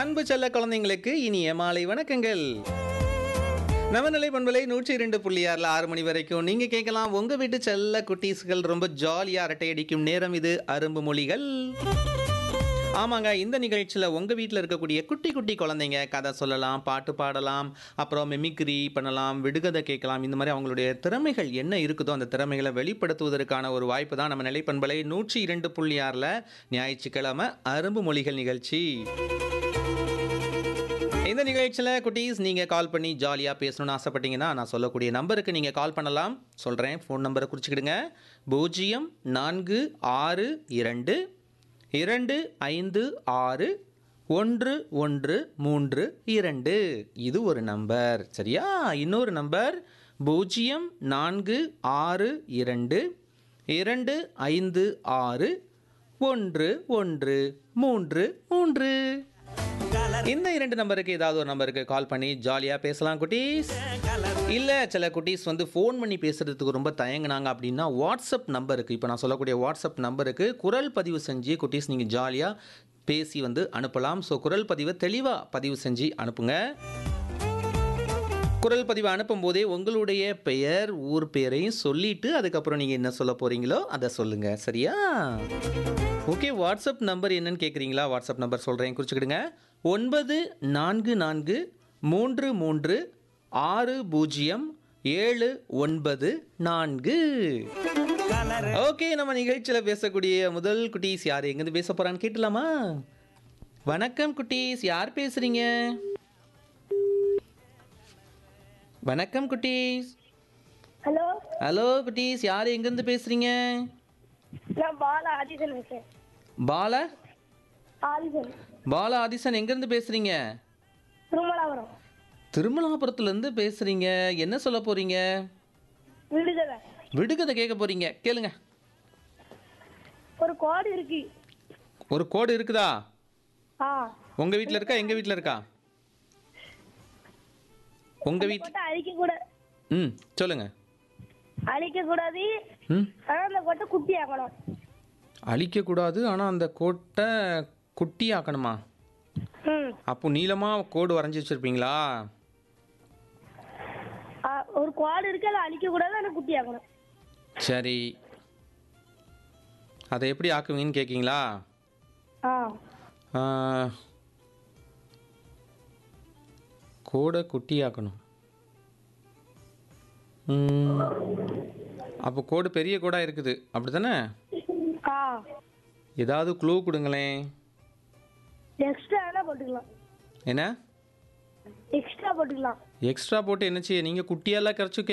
அன்பு செல்ல குழந்தைங்களுக்கு இனிய மாலை வணக்கங்கள் நவநிலை பண்பலை நூற்றி இரண்டு புள்ளி ஆறில் ஆறு மணி வரைக்கும் நீங்கள் கேட்கலாம் உங்கள் வீட்டு செல்ல குட்டீஸ்கள் ரொம்ப ஜாலியாக அரட்டை அடிக்கும் நேரம் இது அரும்பு மொழிகள் ஆமாங்க இந்த நிகழ்ச்சியில் உங்கள் வீட்டில் இருக்கக்கூடிய குட்டி குட்டி குழந்தைங்க கதை சொல்லலாம் பாட்டு பாடலாம் அப்புறம் மிமிக்ரி பண்ணலாம் விடுகதை கேட்கலாம் இந்த மாதிரி அவங்களுடைய திறமைகள் என்ன இருக்குதோ அந்த திறமைகளை வெளிப்படுத்துவதற்கான ஒரு வாய்ப்பு தான் நம்ம நிலைப்பண்பலை நூற்றி இரண்டு புள்ளி ஆறில் ஞாயிற்றுக்கிழமை அரும்பு மொழிகள் நிகழ்ச்சி இந்த நிகழ்ச்சியில் குட்டீஸ் நீங்கள் கால் பண்ணி ஜாலியாக பேசணும்னு ஆசைப்பட்டீங்கன்னா நான் சொல்லக்கூடிய நம்பருக்கு நீங்கள் கால் பண்ணலாம் சொல்கிறேன் ஃபோன் நம்பரை குறிச்சிக்கிடுங்க பூஜ்ஜியம் நான்கு ஆறு இரண்டு இரண்டு ஐந்து ஆறு ஒன்று ஒன்று மூன்று இரண்டு இது ஒரு நம்பர் சரியா இன்னொரு நம்பர் பூஜ்ஜியம் நான்கு ஆறு இரண்டு இரண்டு ஐந்து ஆறு ஒன்று ஒன்று மூன்று மூன்று இந்த இரண்டு நம்பருக்கு ஏதாவது ஒரு நம்பருக்கு கால் பண்ணி ஜாலியாக பேசலாம் குட்டீஸ் இல்லை சில குட்டீஸ் வந்து ஃபோன் பண்ணி பேசுகிறதுக்கு ரொம்ப தயங்குனாங்க அப்படின்னா வாட்ஸ்அப் நம்பருக்கு இப்போ நான் சொல்லக்கூடிய வாட்ஸ்அப் நம்பருக்கு குரல் பதிவு செஞ்சு குட்டீஸ் நீங்கள் ஜாலியாக பேசி வந்து அனுப்பலாம் ஸோ குரல் பதிவை தெளிவாக பதிவு செஞ்சு அனுப்புங்க குரல் பதிவு அனுப்பும் போதே உங்களுடைய பெயர் ஊர் பெயரையும் சொல்லிட்டு அதுக்கப்புறம் நீங்கள் என்ன சொல்ல போகிறீங்களோ அதை சொல்லுங்கள் சரியா ஓகே வாட்ஸ்அப் நம்பர் என்னன்னு கேட்குறீங்களா வாட்ஸ்அப் நம்பர் சொல்கிறேன் குறிச்சுக்கிடுங்க ஒன்பது நான்கு நான்கு மூன்று மூன்று ஆறு பூஜ்ஜியம் ஏழு ஒன்பது நான்கு ஓகே நம்ம நிகழ்ச்சியில் பேசக்கூடிய முதல் குட்டீஸ் யார் எங்கேருந்து பேச போகிறான்னு கேட்டலாமா வணக்கம் குட்டீஸ் யார் பேசுகிறீங்க வணக்கம் குட்டீஸ் ஹலோ ஹலோ குட்டீஸ் யார் எங்கேருந்து பேசுகிறீங்க நான் பாலா ஆதிசன் பேசுறேன் பால ஆதிசன் பாலா ஆதிசன் எங்கேருந்து பேசுகிறீங்க திருமலாபுரம் திருமலாபுரத்துலேருந்து பேசுகிறீங்க என்ன சொல்ல போகிறீங்க விடுதலை விடுகதை கேட்க போகிறீங்க கேளுங்க ஒரு கோடு இருக்கு ஒரு கோடு இருக்குதா ஆ உங்கள் வீட்டில் இருக்கா எங்கள் வீட்டில் இருக்கா உங்கள் வீட்டில் கொட்டை அழிக்க கூட ம் சொல்லுங்கள் அழிக்க கூடாது ம் ஆனா அந்த கொட்டை குட்டி ஆக்கணும் அழிக்கக்கூடாது ஆனால் அந்த கோட்டை குட்டி ஆக்கணுமா ம் அப்போ நீளமாக கோடு வரைஞ்சி வச்சுருப்பீங்களா ஆ, ஒரு கோடு இருக்கு அதை அழிக்க கூடாது ஆனால் குட்டி ஆக்கணும் சரி அதை எப்படி ஆக்குவீங்கன்னு கேட்குறீங்களா ஆ ஆ, கோடை குட்டியாக்கணும் ம், அப்போ கோடு பெரிய கோடா இருக்குது அப்படி தானே ஆ ஏதாவது க்ளூ கொடுங்களேன் எக்ஸ்ட்ரா வேணா போட்டுக்கலாம் என்ன எக்ஸ்ட்ரா போட்டுக்கலாம் எக்ஸ்ட்ரா போட்டு என்ன செய்ய நீங்கள் குட்டியெல்லாம் கரைச்சி